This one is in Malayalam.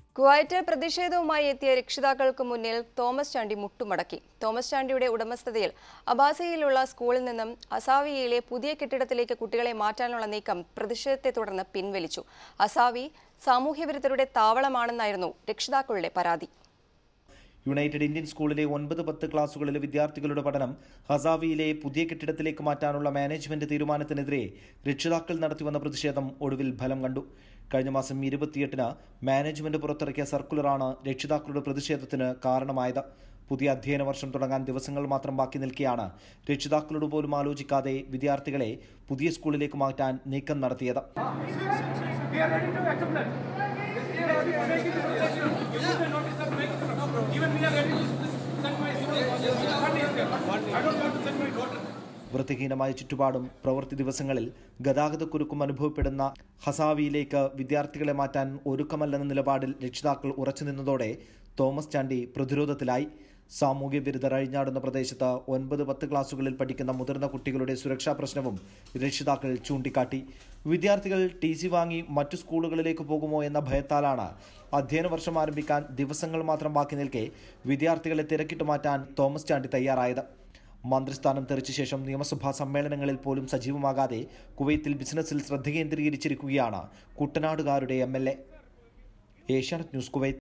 കുവൈറ്റിൽ പ്രതിഷേധവുമായി എത്തിയ രക്ഷിതാക്കൾക്ക് മുന്നിൽ തോമസ് ചാണ്ടി മുട്ടുമടക്കി തോമസ് ചാണ്ടിയുടെ ഉടമസ്ഥതയിൽ അബാസയിലുള്ള സ്കൂളിൽ നിന്നും അസാവിയയിലെ പുതിയ കെട്ടിടത്തിലേക്ക് കുട്ടികളെ മാറ്റാനുള്ള നീക്കം പ്രതിഷേധത്തെ തുടർന്ന് പിൻവലിച്ചു അസാവി സാമൂഹ്യവിരുദ്ധരുടെ താവളമാണെന്നായിരുന്നു രക്ഷിതാക്കളുടെ പരാതി യുണൈറ്റഡ് ഇന്ത്യൻ സ്കൂളിലെ ഒൻപത് പത്ത് ക്ലാസുകളിലെ വിദ്യാർത്ഥികളുടെ പഠനം ഹസാവിയിലെ പുതിയ കെട്ടിടത്തിലേക്ക് മാറ്റാനുള്ള മാനേജ്മെന്റ് തീരുമാനത്തിനെതിരെ രക്ഷിതാക്കൾ നടത്തിവന്ന പ്രതിഷേധം ഒടുവിൽ ഫലം കണ്ടു കഴിഞ്ഞ മാസം ഇരുപത്തിയെട്ടിന് മാനേജ്മെന്റ് പുറത്തിറക്കിയ സർക്കുലറാണ് രക്ഷിതാക്കളുടെ പ്രതിഷേധത്തിന് കാരണമായത് പുതിയ അധ്യയന വർഷം തുടങ്ങാൻ ദിവസങ്ങൾ മാത്രം ബാക്കി നിൽക്കെയാണ് രക്ഷിതാക്കളോട് പോലും ആലോചിക്കാതെ വിദ്യാർത്ഥികളെ പുതിയ സ്കൂളിലേക്ക് മാറ്റാൻ നീക്കം നടത്തിയത് We are ready to accept that. We are ready to make it a decision. You put the notice and make it a problem. Even we are ready to send my student. What is there? I don't want to send my daughter. വൃത്തിഹീനമായ ചുറ്റുപാടും പ്രവൃത്തി ദിവസങ്ങളിൽ ഗതാഗതക്കുരുക്കും അനുഭവപ്പെടുന്ന ഹസാവിയിലേക്ക് വിദ്യാർത്ഥികളെ മാറ്റാൻ ഒരുക്കമല്ലെന്ന നിലപാടിൽ രക്ഷിതാക്കൾ ഉറച്ചു നിന്നതോടെ തോമസ് ചാണ്ടി പ്രതിരോധത്തിലായി സാമൂഹ്യ വിരുദ്ധർ അഴിഞ്ഞാടുന്ന പ്രദേശത്ത് ഒൻപത് പത്ത് ക്ലാസുകളിൽ പഠിക്കുന്ന മുതിർന്ന കുട്ടികളുടെ സുരക്ഷാ പ്രശ്നവും രക്ഷിതാക്കൾ ചൂണ്ടിക്കാട്ടി വിദ്യാർത്ഥികൾ ടി സി വാങ്ങി മറ്റു സ്കൂളുകളിലേക്ക് പോകുമോ എന്ന ഭയത്താലാണ് അധ്യയന വർഷം ആരംഭിക്കാൻ ദിവസങ്ങൾ മാത്രം ബാക്കി നിൽക്കെ വിദ്യാർത്ഥികളെ തിരക്കിട്ട് മാറ്റാൻ തോമസ് ചാണ്ടി തയ്യാറായത് മന്ത്രിസ്ഥാനം തെറിച്ച ശേഷം നിയമസഭാ സമ്മേളനങ്ങളിൽ പോലും സജീവമാകാതെ കുവൈത്തിൽ ബിസിനസ്സിൽ ശ്രദ്ധ കേന്ദ്രീകരിച്ചിരിക്കുകയാണ് കുട്ടനാടുകാരുടെ M L A Asianet news Kuwait